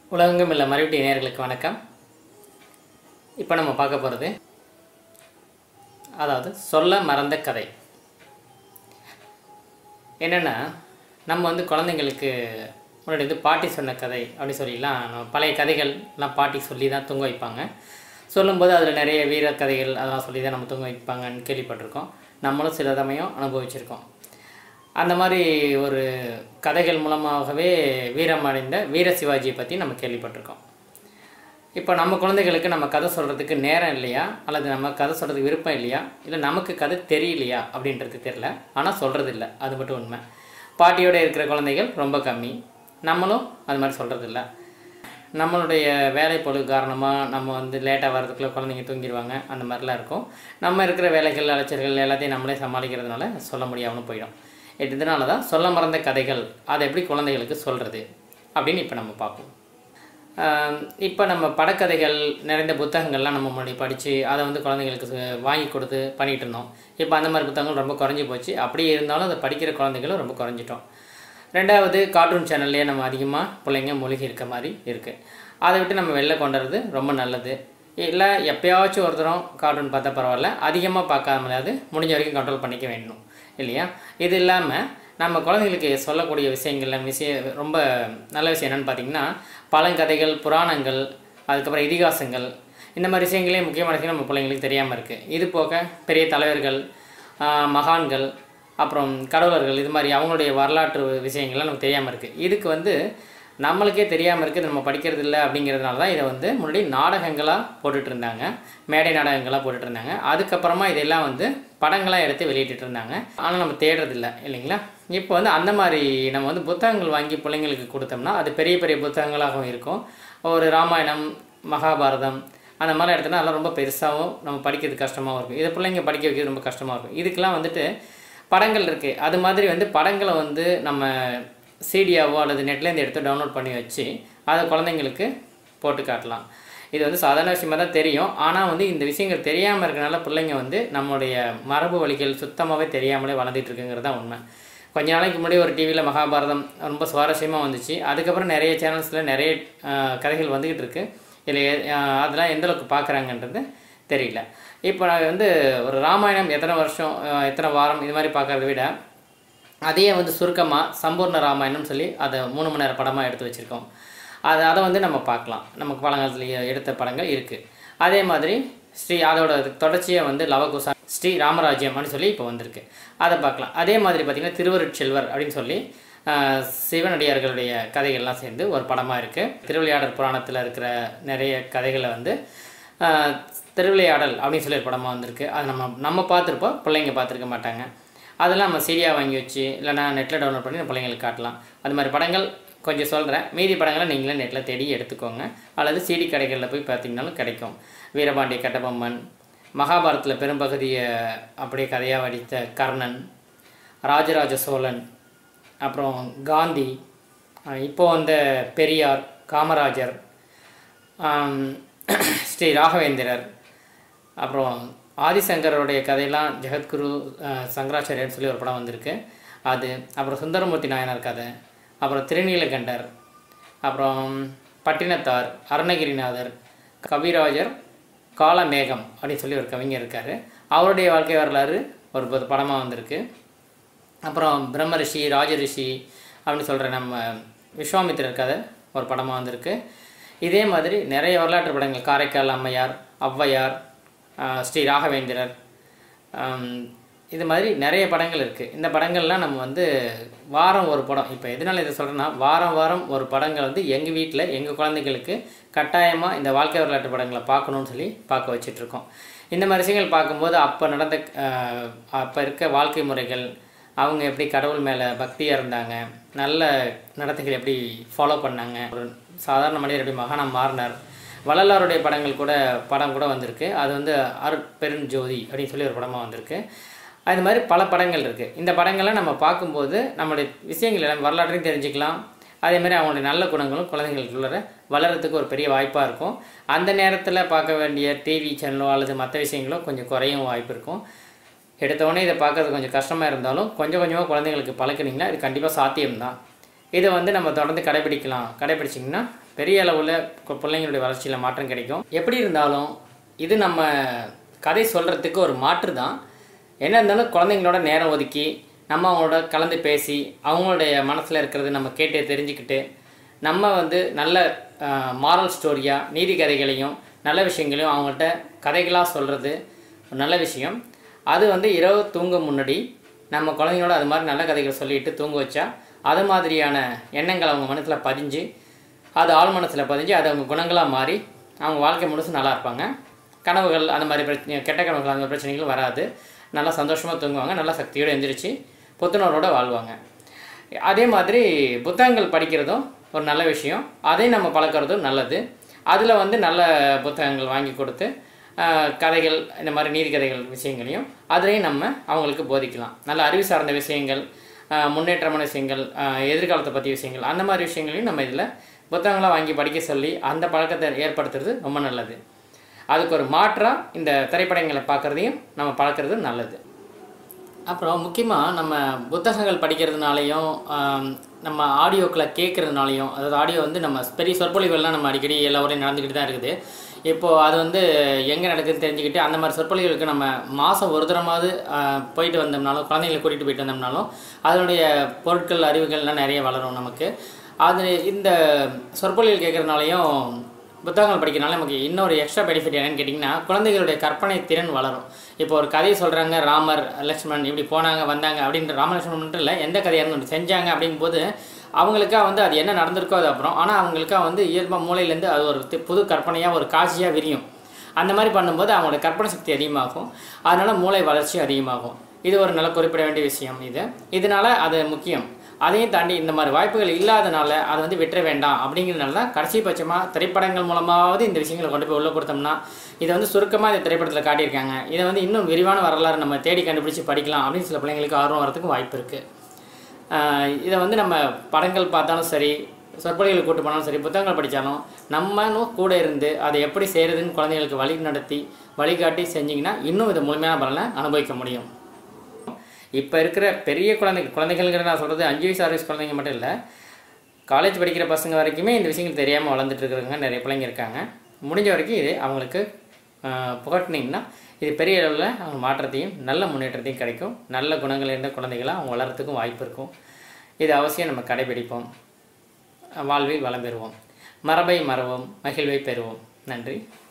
உலகெங்கும் உள்ள மறுபடி நேயர்களுக்கு வணக்கம் இப்போ நம்ம பார்க்க போகிறது அதாவது சொல்ல மறந்த கதை என்னென்னா நம்ம வந்து குழந்தைங்களுக்கு முன்னாடி வந்து பாட்டி சொன்ன கதை அப்படின்னு சொல்லிலாம் நம்ம பழைய கதைகள்லாம் பாட்டி சொல்லி தான் தூங்க வைப்பாங்க சொல்லும்போது அதில் நிறைய வீர கதைகள் அதெல்லாம் சொல்லி தான் நம்ம தூங்க வைப்பாங்கன்னு கேள்விப்பட்டிருக்கோம் நம்மளும் சில சமயம் அனுபவிச்சிருக்கோம் அந்த மாதிரி ஒரு கதைகள் மூலமாகவே வீரம் அடைந்த வீர சிவாஜியை பற்றி நம்ம கேள்விப்பட்டிருக்கோம் இப்போ நம்ம குழந்தைகளுக்கு நம்ம கதை சொல்கிறதுக்கு நேரம் இல்லையா அல்லது நம்ம கதை சொல்கிறதுக்கு விருப்பம் இல்லையா இல்லை நமக்கு கதை தெரியலையா அப்படின்றது தெரில ஆனால் சொல்கிறது இல்லை அது மட்டும் உண்மை பாட்டியோடு இருக்கிற குழந்தைகள் ரொம்ப கம்மி நம்மளும் அது மாதிரி சொல்கிறது இல்லை நம்மளுடைய வேலை பொழுது காரணமாக நம்ம வந்து லேட்டாக வர்றதுக்குள்ள குழந்தைங்க தூங்கிடுவாங்க அந்த மாதிரிலாம் இருக்கும் நம்ம இருக்கிற வேலைகள் அலைச்சல்கள் எல்லாத்தையும் நம்மளே சமாளிக்கிறதுனால சொல்ல முடியாமல் போயிடும் இதனால தான் சொல்ல மறந்த கதைகள் அதை எப்படி குழந்தைகளுக்கு சொல்கிறது அப்படின்னு இப்போ நம்ம பார்ப்போம் இப்போ நம்ம படக்கதைகள் நிறைந்த புத்தகங்கள்லாம் நம்ம முன்னாடி படித்து அதை வந்து குழந்தைங்களுக்கு சு- வாங்கி கொடுத்து பண்ணிகிட்டு இருந்தோம் இப்போ அந்த மாதிரி புத்தகங்கள் ரொம்ப குறைஞ்சி போச்சு அப்படியே இருந்தாலும் அதை படிக்கிற குழந்தைகளும் ரொம்ப குறைஞ்சிட்டோம் ரெண்டாவது கார்ட்டூன் சேனல்லையே நம்ம அதிகமாக பிள்ளைங்க மூழ்கி இருக்க மாதிரி இருக்குது அதை விட்டு நம்ம வெளில கொண்டு வர்றது ரொம்ப நல்லது இல்லை எப்பயாச்சும் ஒரு தரம் கார்ட்டூன் பார்த்தா பரவாயில்ல அதிகமாக பார்க்காம முடியாது முடிஞ்ச வரைக்கும் கண்ட்ரோல் பண்ணிக்க வேண்டும் இல்லையா இது இல்லாமல் நம்ம குழந்தைங்களுக்கு சொல்லக்கூடிய விஷயங்கள்ல விஷயம் ரொம்ப நல்ல விஷயம் என்னென்னு பார்த்தீங்கன்னா பழங்கதைகள் புராணங்கள் அதுக்கப்புறம் இதிகாசங்கள் இந்த மாதிரி விஷயங்களே முக்கியமான விஷயம் நம்ம பிள்ளைங்களுக்கு தெரியாமல் இருக்குது இது போக பெரிய தலைவர்கள் ஆஹ், மகான்கள் அப்புறம் கடவுளர்கள் இது மாதிரி அவங்களுடைய வரலாற்று விஷயங்கள்லாம் நமக்கு தெரியாமல் இருக்குது இதுக்கு வந்து நம்மளுக்கே தெரியாமல் இருக்குது நம்ம படிக்கிறது இல்லை அப்படிங்கிறதுனால தான் இதை வந்து முன்னாடி நாடகங்களாக போட்டுட்டு இருந்தாங்க மேடை நாடகங்களாக போட்டுட்டு இருந்தாங்க அதுக்கப்புறமா இதெல்லாம் வந்து படங்களாக எடுத்து வெளியிட்டு இருந்தாங்க ஆனால் நம்ம தேடுறதில்ல இல்லைங்களா இப்போ வந்து அந்த மாதிரி நம்ம வந்து புத்தகங்கள் வாங்கி பிள்ளைங்களுக்கு கொடுத்தோம்னா அது பெரிய பெரிய புத்தகங்களாகவும் இருக்கும் ஒரு ராமாயணம் மகாபாரதம் அந்த மாதிரி எடுத்தோம்னா அதெல்லாம் ரொம்ப பெருசாகவும் நம்ம படிக்கிறது கஷ்டமாகவும் இருக்கும் இதை பிள்ளைங்க படிக்க வைக்கிறது ரொம்ப கஷ்டமாக இருக்கும் இதுக்கெல்லாம் வந்துட்டு படங்கள் இருக்குது அது மாதிரி வந்து படங்களை வந்து நம்ம சிடியாவோ அல்லது நெட்லேருந்து எடுத்து டவுன்லோட் பண்ணி வச்சு அதை குழந்தைங்களுக்கு போட்டு காட்டலாம் இது வந்து சாதாரண விஷயமா தான் தெரியும் ஆனால் வந்து இந்த விஷயங்கள் தெரியாமல் இருக்கனால பிள்ளைங்க வந்து நம்மளுடைய மரபு வழிகள் சுத்தமாகவே தெரியாமலே வளர்ந்துட்டு இருக்குங்கிறது தான் உண்மை கொஞ்ச நாளைக்கு முன்னாடி ஒரு டிவியில் மகாபாரதம் ரொம்ப சுவாரஸ்யமாக வந்துச்சு அதுக்கப்புறம் நிறைய சேனல்ஸில் நிறைய ஆஹ், கதைகள் வந்துக்கிட்டு இருக்கு இதில் அதெல்லாம் எந்த அளவுக்கு பார்க்குறாங்கன்றது தெரியல இப்போ நான் வந்து ஒரு ராமாயணம் எத்தனை வருஷம் ஆஹ், எத்தனை வாரம் இது மாதிரி பார்க்கறத விட அதையே வந்து சுருக்கமாக சம்பூர்ண ராமாயணம் சொல்லி அதை மூணு மணி நேரம் படமாக எடுத்து வச்சுருக்கோம் அது அதை வந்து நம்ம பார்க்கலாம் நமக்கு பழங்காலத்தில் எடுத்த படங்கள் இருக்குது அதே மாதிரி ஸ்ரீ அதோட தொடர்ச்சியாக வந்து லவகுசா ஸ்ரீ ராமராஜ்யம் அப்படின்னு சொல்லி இப்போ வந்திருக்கு அதை பார்க்கலாம் அதே மாதிரி பார்த்திங்கன்னா திருவருட்செல்வர் அப்படின்னு சொல்லி ஆஹ், சிவனடியார்களுடைய கதைகள்லாம் சேர்ந்து ஒரு படமாக இருக்குது திருவிளையாடல் புராணத்தில் இருக்கிற நிறைய கதைகளை வந்து ஆஹ், திருவிளையாடல் அப்படின்னு சொல்லி ஒரு படமாக வந்திருக்கு அது நம்ம நம்ம பார்த்துருப்போம் பிள்ளைங்க பார்த்துருக்க மாட்டாங்க அதெல்லாம் நம்ம சீடியாக வாங்கி வச்சு இல்லைனா நெட்டில் டவுன்லோட் பண்ணி நம்ம பிள்ளைங்களுக்கு காட்டலாம் அது மாதிரி படங்கள் கொஞ்சம் சொல்கிறேன் மீதி படங்களை நீங்களே நெட்டில் தேடி எடுத்துக்கோங்க அல்லது சிடி கடைகளில் போய் பார்த்தீங்கன்னாலும் கிடைக்கும் வீரபாண்டிய கட்டபொம்மன் மகாபாரதத்தில் பெரும்பகுதியை அப்படியே கதையாக வடித்த கர்ணன் ராஜராஜ சோழன் அப்புறம் காந்தி அஹ் இப்போ வந்த பெரியார் காமராஜர் ஆம், ஸ்ரீ ராகவேந்திரர் அப்புறம் ஆதிசங்கருடைய கதையெல்லாம் ஜெகத்குரு அஹ், சங்கராச்சாரியர்னு சொல்லி ஒரு படம் வந்திருக்கு அது அப்புறம் சுந்தரமூர்த்தி நாயனார் கதை அப்புறம் திருநீலகண்டர் அப்புறம் பட்டினத்தார் அருணகிரிநாதர் கவிராஜர் காலமேகம் அப்படின்னு சொல்லி ஒரு கவிஞர் இருக்கார் அவருடைய வாழ்க்கை வரலாறு ஒரு படமாக வந்திருக்கு அப்புறம் பிரம்ம ரிஷி ராஜரிஷி அப்படின்னு சொல்கிற நம்ம விஸ்வாமித்திரர் கதை ஒரு படமாக வந்திருக்கு இதே மாதிரி நிறைய வரலாற்று படங்கள் காரைக்கால் அம்மையார் ஔவையார் ஆஹ் ஸ்ரீ ராகவேந்திரர் ஆம், இது மாதிரி நிறைய படங்கள் இருக்குது இந்த படங்கள்லாம் நம்ம வந்து வாரம் ஒரு படம் இப்போ எதனால இதை சொல்கிறேன்னா வாரம் வாரம் ஒரு படங்கள் வந்து எங்கள் வீட்டில் எங்கள் குழந்தைகளுக்கு கட்டாயமாக இந்த வாழ்க்கை வரலாற்று படங்களை பார்க்கணும்னு சொல்லி பார்க்க வச்சிட்ருக்கோம் இந்த மாதிரி விஷயங்கள் பார்க்கும்போது அப்போ நடந்த அப்போ இருக்க வாழ்க்கை முறைகள் அவங்க எப்படி கடவுள் மேலே பக்தியாக இருந்தாங்க நல்ல நடத்தைகள் எப்படி ஃபாலோ பண்ணாங்க ஒரு சாதாரண மனிதர் எப்படி மகானம் மாறினார் வள்ளலாருடைய படங்கள் கூட படம் கூட வந்திருக்கு அது வந்து அருட்பெருஞ்சோதி அப்படின்னு சொல்லி ஒரு படமாக வந்திருக்கு அது மாதிரி பல படங்கள் இருக்குது இந்த படங்களை நம்ம பார்க்கும்போது நம்மளுடைய விஷயங்கள் எல்லாம் வரலாற்றையும் தெரிஞ்சுக்கலாம் அதே மாதிரி அவங்களுடைய நல்ல குணங்களும் குழந்தைங்களுக்குள்ள வளர்கிறதுக்கு ஒரு பெரிய வாய்ப்பாக இருக்கும் அந்த நேரத்தில் பார்க்க வேண்டிய டிவி சேனலோ அல்லது மற்ற விஷயங்களோ கொஞ்சம் குறையும் வாய்ப்பு இருக்கும் எடுத்தவொடனே இதை பார்க்கறது கொஞ்சம் கஷ்டமாக இருந்தாலும் கொஞ்சம் கொஞ்சமாக குழந்தைங்களுக்கு பழக்குனீங்கன்னா இது கண்டிப்பாக சாத்தியம்தான் இதை வந்து நம்ம தொடர்ந்து கடைபிடிக்கலாம் கடைபிடிச்சிங்கன்னா பெரிய அளவில் கு- பிள்ளைங்களுடைய வளர்ச்சியில் மாற்றம் கிடைக்கும் எப்படி இருந்தாலும் இது நம்ம கதை சொல்கிறதுக்கு ஒரு மாற்று தான் என்ன இருந்தாலும் குழந்தைங்களோட நேரம் ஒதுக்கி நம்ம அவங்களோட கலந்து பேசி அவங்களுடைய மனசில் இருக்கிறது நம்ம கேட்டு தெரிஞ்சுக்கிட்டு நம்ம வந்து நல்ல மாரல் ஸ்டோரியாக நீதி கதைகளையும் நல்ல விஷயங்களையும் அவங்கள்ட்ட கதைகளாக சொல்கிறது ஒரு நல்ல விஷயம் அது வந்து இரவு தூங்க முன்னாடி நம்ம குழந்தைங்களோட அது மாதிரி நல்ல கதைகள் சொல்லிட்டு தூங்க வச்சா அது மாதிரியான எண்ணங்கள் அவங்க மனசில் பதிஞ்சு அது ஆழ் மனசில் பதிஞ்சு அது அவங்க குணங்களாக மாறி அவங்க வாழ்க்கை முழுசும் நல்லா இருப்பாங்க கனவுகள் அந்த மாதிரி பிரச்சனை கெட்ட கனவுகள் அந்த மாதிரி பிரச்சனைகள் வராது நல்லா சந்தோஷமாக தூங்குவாங்க நல்லா சக்தியோடு எந்திரிச்சு புத்துணர்வோட வாழ்வாங்க அதே மாதிரி புத்தகங்கள் படிக்கிறதும் ஒரு நல்ல விஷயம் அதையும் நம்ம பழக்கிறதும் நல்லது அதில் வந்து நல்ல புத்தகங்கள் வாங்கி கொடுத்து ஆஹ், கதைகள் இந்த மாதிரி நீதி கதைகள் விஷயங்களையும் அதுலேயும் நம்ம அவங்களுக்கு போதிக்கலாம் நல்ல அறிவு சார்ந்த விஷயங்கள் ஆஹ், முன்னேற்றமான விஷயங்கள் ஆஹ், எதிர்காலத்தை பற்றிய விஷயங்கள் அந்த மாதிரி விஷயங்களையும் நம்ம இதில் புத்தகங்களாக வாங்கி படிக்க சொல்லி அந்த பழக்கத்தை ஏற்படுத்துறது ரொம்ப நல்லது அதுக்கு ஒரு மாற்றாக இந்த திரைப்படங்களை பார்க்குறதையும் நம்ம பழக்கிறது நல்லது அப்புறம் முக்கியமாக நம்ம புத்தகங்கள் படிக்கிறதுனாலையும் ஆம், நம்ம ஆடியோக்களை கேட்குறதுனாலையும் அதாவது ஆடியோ வந்து நம்ம பெரிய சொற்பொழிவுகள்லாம் நம்ம அடிக்கடி எல்லா ஊரையும் நடந்துக்கிட்டு தான் இருக்குது இப்போது அது வந்து எங்கே நடக்குதுன்னு தெரிஞ்சுக்கிட்டு அந்த மாதிரி சொற்பொழிவுகளுக்கு நம்ம மாதம் ஒரு தரமாவது ஆ, போயிட்டு வந்தோம்னாலும் குழந்தைங்களை கூட்டிகிட்டு போயிட்டு வந்தோம்னாலும் அதனுடைய பொருட்கள் அறிவுகள்லாம் நிறைய வளரும் நமக்கு அது இந்த சொற்பொழிவுகள் கேட்குறதுனாலையும் புத்தகங்கள் படிக்கிறனால நமக்கு இன்னொரு எக்ஸ்ட்ரா பெனிஃபிட் என்னன்னு கேட்டிங்கன்னா குழந்தைகளுடைய கற்பனை திறன் வளரும் இப்போ ஒரு கதையை சொல்கிறாங்க ராமர் லக்ஷ்மணன் இப்படி போனாங்க வந்தாங்க அப்படின்ற ராம லக்ஷ்மணன் மட்டும் இல்லை எந்த கதையாக இருந்தாலும் செஞ்சாங்க அப்படிங்கும்போது அவங்களுக்கா வந்து அது என்ன நடந்திருக்கோ அது அப்புறம் ஆனால் அவங்களுக்கா வந்து இயல்பாக மூளையிலேருந்து அது ஒரு தி- புது கற்பனையாக ஒரு காட்சியாக விரியும் அந்த மாதிரி பண்ணும்போது அவங்களோட கற்பனை சக்தி அதிகமாகும் அதனால் மூளை வளர்ச்சி அதிகமாகும் இது ஒரு நல்ல குறிப்பிட வேண்டிய விஷயம் இது இதனால அது முக்கியம் அதையும் தாண்டி இந்த மாதிரி வாய்ப்புகள் இல்லாதனால அதை வந்து விட்டுற வேண்டாம் அப்படிங்கிறதுனால தான் கடைசி பட்சமாக திரைப்படங்கள் மூலமாவது இந்த விஷயங்களை கொண்டு போய் உள்ளே கொடுத்தோம்னா இதை வந்து சுருக்கமாக இந்த திரைப்படத்தில் காட்டியிருக்காங்க இதை வந்து இன்னும் விரிவான வரலாறு நம்ம தேடி கண்டுபிடிச்சு படிக்கலாம் அப்படின்னு சில பிள்ளைங்களுக்கு ஆர்வம் வரதுக்கு வாய்ப்பு இருக்குது இதை வந்து நம்ம படங்கள் பார்த்தாலும் சரி சொற்பொழிகள் கூட்டு போனாலும் சரி புத்தகங்கள் படித்தாலும் நம்மளும் கூட இருந்து அதை எப்படி செய்கிறதுன்னு குழந்தைங்களுக்கு வழி நடத்தி வழிகாட்டி செஞ்சிங்கன்னா இன்னும் இது முழுமையான பலனை அனுபவிக்க முடியும் இப்போ இருக்கிற பெரிய குழந்தைங்க குழந்தைகள்ங்கிற நான் சொல்கிறது அஞ்சு வயசு ஆறு வயசு குழந்தைங்க மட்டும் இல்லை காலேஜ் படிக்கிற பசங்க வரைக்குமே இந்த விஷயங்கள் தெரியாமல் வளர்ந்துட்டு இருக்கிறவங்க நிறைய பிள்ளைங்க இருக்காங்க முடிஞ்ச வரைக்கும் இது அவங்களுக்கு ஆஹ், புகட்டினீங்கன்னா இது பெரிய அளவில் அவங்க மாற்றத்தையும் நல்ல முன்னேற்றத்தையும் கிடைக்கும் நல்ல குணங்கள் இருந்த குழந்தைகளாக அவங்க வளர்கிறதுக்கும் வாய்ப்பு இருக்கும் இது அவசியம் நம்ம கடைபிடிப்போம் வாழ்வில் வளம் பெறுவோம் மரபை மறவோம் மகிழ்வை பெறுவோம் நன்றி